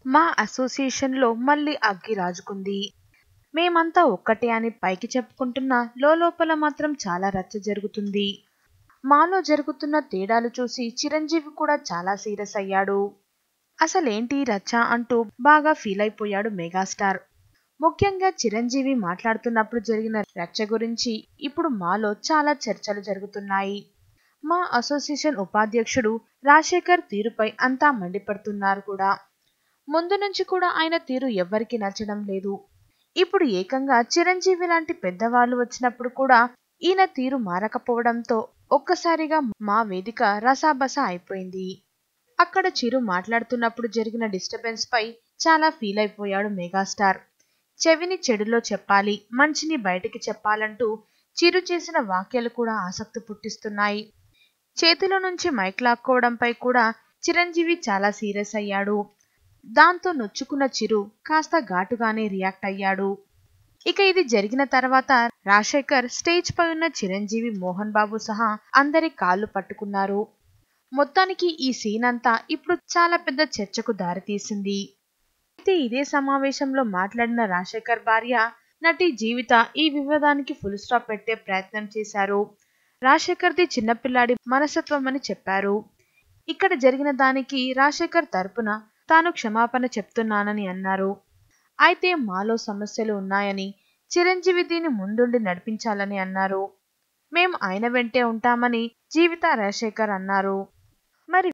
మా అసోసియేషన్లో మళ్ళీ అగ్గి రాజుకుంది మేమంతా ఒక్కటే అని పైకి చెప్పుకుంటున్నా లోపల మాత్రం చాలా రచ్చ జరుగుతుంది మాలో జరుగుతున్న తేడాలు చూసి చిరంజీవి కూడా చాలా సీరియస్ అయ్యాడు అసలేంటి రచ్చ అంటూ బాగా ఫీల్ అయిపోయాడు మెగాస్టార్ ముఖ్యంగా చిరంజీవి మాట్లాడుతున్నప్పుడు జరిగిన రచ్చ గురించి ఇప్పుడు మాలో చాలా చర్చలు జరుగుతున్నాయి మా అసోసియేషన్ ఉపాధ్యక్షుడు రాజశేఖర్ తీరుపై అంతా మండిపడుతున్నారు కూడా ముందు నుంచి కూడా ఆయన తీరు ఎవ్వరికి నచ్చడం లేదు ఇప్పుడు ఏకంగా చిరంజీవి లాంటి పెద్దవాళ్ళు వచ్చినప్పుడు కూడా ఈయన తీరు మారకపోవడంతో ఒక్కసారిగా మా వేదిక రసాబస అయిపోయింది అక్కడ చిరు మాట్లాడుతున్నప్పుడు జరిగిన డిస్టర్బెన్స్ పై చాలా ఫీల్ అయిపోయాడు మెగాస్టార్ చెవిని చెడులో చెప్పాలి మంచిని బయటికి చెప్పాలంటూ చిరు చేసిన వాక్యాలు కూడా ఆసక్తి పుట్టిస్తున్నాయి చేతిలో నుంచి మైక్ లాక్కోవడంపై కూడా చిరంజీవి చాలా సీరియస్ అయ్యాడు దాంతో నొచ్చుకున్న చిరు కాస్త ఘాటుగానే రియాక్ట్ అయ్యాడు ఇక ఇది జరిగిన తర్వాత రాజశేఖర్ స్టేజ్ పై ఉన్న చిరంజీవి మోహన్ బాబు సహా అందరి కాళ్ళు పట్టుకున్నారు మొత్తానికి ఈ సీన్ అంతా ఇప్పుడు చాలా పెద్ద చర్చకు దారితీసింది అయితే ఇదే సమావేశంలో మాట్లాడిన రాజశేఖర్ భార్య నటి జీవిత ఈ వివాదానికి ఫుల్ స్టాప్ పెట్టే ప్రయత్నం చేశారు రాజశేఖర్ది చిన్నపిల్లాడి మనస్తత్వం అని చెప్పారు ఇక్కడ జరిగిన దానికి రాజశేఖర్ తరపున తాను క్షమాపణ చెప్తున్నానని అన్నారు అయితే మాలో సమస్యలు ఉన్నాయని చిరంజీవి దీని ముందుండి నడిపించాలని అన్నారు మేం ఆయన వెంటే ఉంటామని జీవిత రాజశేఖర్ అన్నారు మరి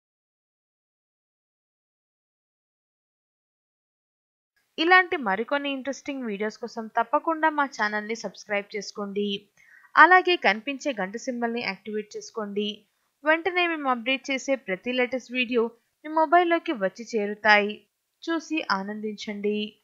ఇలాంటి మరికొన్ని ఇంట్రెస్టింగ్ వీడియోస్ కోసం తప్పకుండా మా ఛానల్ని సబ్స్క్రైబ్ చేసుకోండి అలాగే కనిపించే గంట సింబల్ని యాక్టివేట్ చేసుకోండి వెంటనే మేము అప్డేట్ చేసే ప్రతి లేటెస్ట్ వీడియో మీ మొబైల్లోకి వచ్చి చేరుతాయి చూసి ఆనందించండి